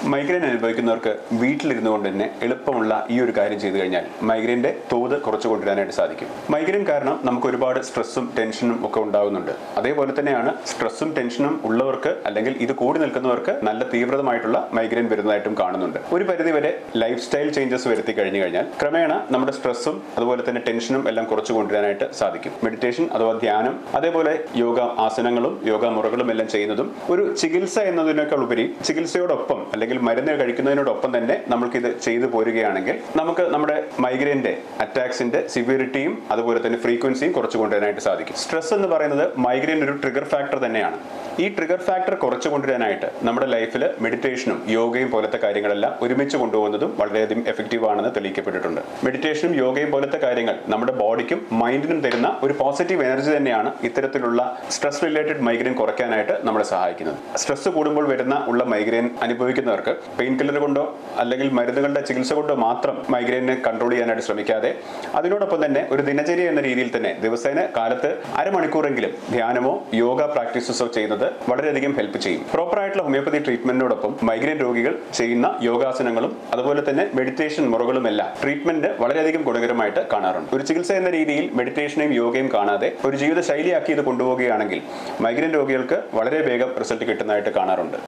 migraine അനുഭവിക്കുന്നവർക്ക് വീട്ടിലിരുന്നു കൊണ്ട് തന്നെ എളുപ്പമുള്ള ഈ ഒരു കാര്യം ചെയ്തു കഴിഞ്ഞാൽ മൈഗ്രെയിൻ്റെ തോത് കുറച്ചു കൊണ്ടുവരാനായിട്ട് സാധിക്കും മൈഗ്രെയിൻ കാരണം നമുക്ക് ഒരുപാട് സ്ട്രെസ്സും ടെൻഷനും ഒക്കെ ഉണ്ടാകുന്നുണ്ട് അതേപോലെ തന്നെയാണ് സ്ട്രെസ്സും ടെൻഷനും ഉള്ളവർക്ക് അല്ലെങ്കിൽ ഇത് കൂടി നിൽക്കുന്നവർക്ക് നല്ല തീവ്രമായിട്ടുള്ള മൈഗ്രെയിൻ വരുന്നതായിട്ടും കാണുന്നുണ്ട് ഒരു പരിധിവരെ ലൈഫ് സ്റ്റൈൽ ചേഞ്ചസ് വരുത്തി കഴിഞ്ഞു കഴിഞ്ഞാൽ ക്രമേണ നമ്മുടെ സ്ട്രെസ്സും അതുപോലെ തന്നെ ടെൻഷനും എല്ലാം കുറച്ചു കൊണ്ടുവരാനായിട്ട് സാധിക്കും മെഡിറ്റേഷൻ അഥവാ ധ്യാനം അതേപോലെ യോഗ ആസനങ്ങളും യോഗ മുറകളും എല്ലാം ചെയ്യുന്നതും ഒരു ചികിത്സ എന്നതിനേക്കാൾ ഉപരി ചികിത്സയോടൊപ്പം അല്ലെങ്കിൽ മരുന്ന് കഴിക്കുന്നതിനോടൊപ്പം തന്നെ നമ്മൾക്കിത് ചെയ്തു പോരുകയാണെങ്കിൽ നമുക്ക് നമ്മുടെ മൈഗ്രെയിന്റെ അറ്റാക്സിന്റെ സിവിയറിറ്റിയും അതുപോലെ തന്നെ ഫ്രീക്വൻസിയും കുറച്ചു കൊണ്ടുവരാനായിട്ട് സാധിക്കും സ്ട്രെസ് എന്ന് പറയുന്നത് മൈഗ്രെയിൻ ഒരു ട്രിഗർ ഫാക്ടർ തന്നെയാണ് ഈ ട്രിഗർ ഫാക്ടർ കുറച്ചു കൊണ്ടുവരാനായിട്ട് നമ്മുടെ ലൈഫിൽ മെഡിറ്റേഷനും യോഗയും പോലത്തെ കാര്യങ്ങളെല്ലാം ഒരുമിച്ച് കൊണ്ടുപോകുന്നതും വളരെയധികം എഫക്റ്റീവ് ആണെന്ന് തെളിയിക്കപ്പെട്ടിട്ടുണ്ട് മെഡിറ്റേഷനും യോഗയും പോലത്തെ കാര്യങ്ങൾ നമ്മുടെ ബോഡിക്കും മൈൻഡിനും തരുന്ന ഒരു പോസിറ്റീവ് എനർജി തന്നെയാണ് ഇത്തരത്തിലുള്ള സ്ട്രെസ് റിലേറ്റഡ് മൈഗ്രെയിൻ കുറയ്ക്കാനായിട്ട് നമ്മളെ സഹായിക്കുന്നത് സ്ട്രെസ് കൂടുമ്പോൾ വരുന്ന ഉള്ള മൈഗ്രെയിൻ അനുഭവിക്കുന്നവർക്ക് പെയിൻ കില്ലർ കൊണ്ടോ അല്ലെങ്കിൽ മരുന്നുകളുടെ ചികിത്സ കൊണ്ടോ മാത്രം മൈഗ്രെയിനെ കൺട്രോൾ ചെയ്യാനായിട്ട് ശ്രമിക്കാതെ അതിനോടൊപ്പം തന്നെ ഒരു ദിനചര്യ എന്ന രീതിയിൽ തന്നെ ദിവസേന കാലത്ത് അരമണിക്കൂറെങ്കിലും ധ്യാനമോ യോഗ പ്രാക്ടീസസോ ചെയ്യുന്നത് വളരെയധികം ഹെൽപ്പ് ചെയ്യും പ്രോപ്പർ ആയിട്ടുള്ള ഹോമിയോപ്പതി ട്രീറ്റ്മെന്റിനോടൊപ്പം മൈഗ്രെയിൻ രോഗികൾ ചെയ്യുന്ന യോഗാസനങ്ങളും അതുപോലെ തന്നെ മെഡിറ്റേഷൻ മുറകളും എല്ലാം ട്രീറ്റ്മെന്റ് വളരെയധികം ഗുണകരമായിട്ട് കാണാറുണ്ട് ഒരു ചികിത്സ എന്ന രീതിയിൽ മെഡിറ്റേഷനെയും യോഗയും കാണാതെ ഒരു ജീവിത ശൈലിയാക്കി ഇത് കൊണ്ടുപോവുകയാണെങ്കിൽ മൈഗ്രെയിൻ രോഗികൾക്ക് വളരെ വേഗം റിസൾട്ട് കിട്ടുന്നതായിട്ട് കാണാറുണ്ട്